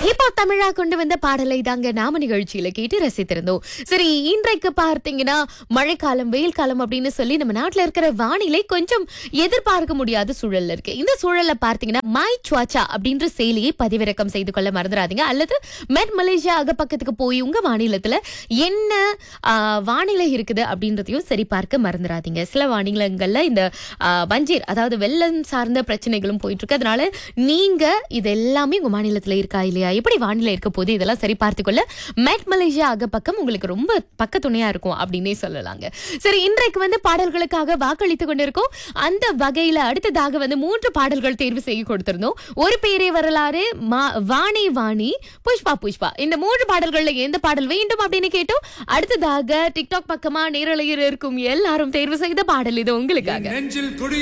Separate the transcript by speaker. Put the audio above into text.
Speaker 1: இப்போ தமிழா கொண்டு வந்த பாடலை தாங்க நாம நிகழ்ச்சியில கேட்டு ரசித்திருந்தோம் சரி இன்றைக்கு பார்த்தீங்கன்னா மழைக்காலம் வெயில் காலம் அப்படின்னு சொல்லி நம்ம நாட்டுல இருக்கிற வானிலை கொஞ்சம் எதிர்பார்க்க முடியாத சூழல்ல இருக்கு இந்த சூழல்ல பார்த்தீங்கன்னா மை சுவாச்சா அப்படின்ற செயலியை பதிவிறக்கம் செய்து கொள்ள மறந்துடாதீங்க அல்லது மெட் மலேசியா அகப்பக்கத்துக்கு போய் உங்க மாநிலத்துல என்ன ஆ, வானிலை இருக்குது அப்படின்றதையும் சரி பார்க்க மறந்துடாதீங்க சில மாநிலங்கள்ல இந்த ஆ, வஞ்சீர் அதாவது வெள்ளம் சார்ந்த பிரச்சனைகளும் போயிட்டு இருக்கு அதனால நீங்க இது எல்லாமே உங்க மாநிலத்துல இருக்கா இல்லையா எப்படி வானிலை இருக்க போது இதெல்லாம் சரி பார்த்துக்கொள்ள மெட் மலேசியா அகப்பக்கம் உங்களுக்கு ரொம்ப பக்க துணையா இருக்கும் அப்படின்னே சொல்லலாங்க சரி இன்றைக்கு வந்து பாடல்களுக்காக வாக்களித்து கொண்டிருக்கோம் அந்த வகையில அடுத்ததாக வந்து மூன்று பாடல்கள் தேர்வு செய்ய கொடுத்திருந்தோம் ஒரு பேரே வரலாறு மா- வாணி வாணி புஷ்பா புஷ்பா இந்த மூன்று பாடல்கள்ல எந்த பாடல் வேண்டும் அப்படின்னு கேட்டோம் அடுத்ததாக டிக்டாக் பக்கமா நேரலையில் இருக்கும் எல்லாரும் தேர்வு செய்த பாடல் இது உங்களுக்காக
Speaker 2: நெஞ்சில் குடி